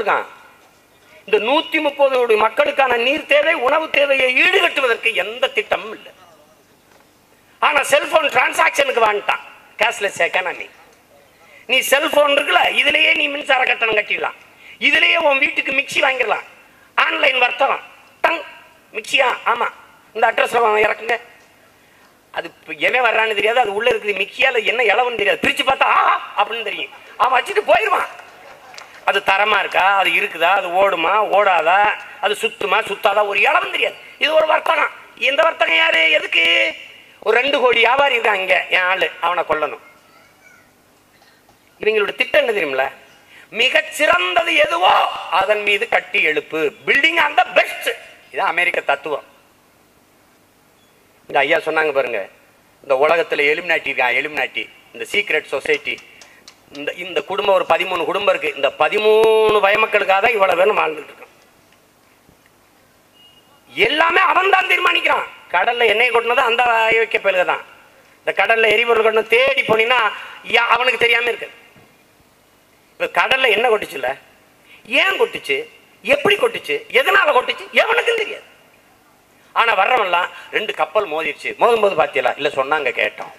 இருக்கான் இந்த நூத்தி முப்பது கோடி மக்களுக்கான நீர் தேவை உணவு தேவையை ஈடுகட்டுவதற்கு எந்த திட்டமும் இல்லை ஆனா செல்போன் டிரான்சாக்ஷனுக்கு வாங்கிட்டான் கேஷ்லெஸ் எக்கானமி நீ செல்போன் இருக்குல்ல இதுலயே நீ மின்சார கட்டணம் கட்டிடலாம் இதுலயே உன் வீட்டுக்கு மிக்ஸி வாங்கிடலாம் ஆன்லைன் வர்த்தகம் டங் மிக்ஸியா ஆமா இந்த அட்ரஸ்ல இறக்குங்க அது இப்ப எவன் வர்றான்னு தெரியாது அது உள்ள இருக்குது மிக்ஸியால என்ன இளவுன்னு தெரியாது பிரிச்சு பார்த்தா ஆஹா அப்படின்னு தெரியும் அவன் வச்சுட்டு போயிடுவான் அது தரமா இருக்கா அது இருக்குதா அது ஓடுமா ஓடாதா அது சுத்துமா சுத்தாதா ஒரு இளவும் தெரியாது இது ஒரு வர்த்தகம் இந்த வர்த்தகம் யாரு எதுக்கு ஒரு ரெண்டு கோடி வியாபாரி இருக்கான் இங்க என் ஆளு அவனை கொல்லணும் இவங்களோட திட்டம் என்ன தெரியுமில மிகச் சிறந்தது எதுவோ அதன் மீது கட்டி எழுப்பு பில்டிங் அந்த பெஸ்ட் இது அமெரிக்க தத்துவம் இந்த ஐயா சொன்னாங்க பாருங்க இந்த உலகத்துல எலிமினாட்டி இருக்கான் எலிமினாட்டி இந்த சீக்ரெட் சொசைட்டி இந்த இந்த குடும்பம் ஒரு பதிமூணு குடும்பம் இருக்கு இந்த பதிமூணு பயமக்களுக்காக தான் இவ்வளவு வேணும் வாழ்ந்துட்டு இருக்கோம் எல்லாமே அவன் தான் தீர்மானிக்கிறான் கடல்ல எண்ணெய் கொட்டினது அந்த ஐக்கிய பயிலுக தான் இந்த கடல்ல எரிபொருள் கொண்டு தேடி போனீங்கன்னா யா- அவனுக்கு தெரியாம இருக்கு இப்ப கடல்ல என்ன கொட்டுச்சுல ஏன் கொட்டுச்சு எப்படி கொட்டுச்சு எதனால கொட்டுச்சு எவனுக்கும் தெரியாது ஆனா வர்றவன்லாம் ரெண்டு கப்பல் மோதிருச்சு மோதும் போது பாத்தியலா இல்ல சொன்னாங்க கேட்டோம்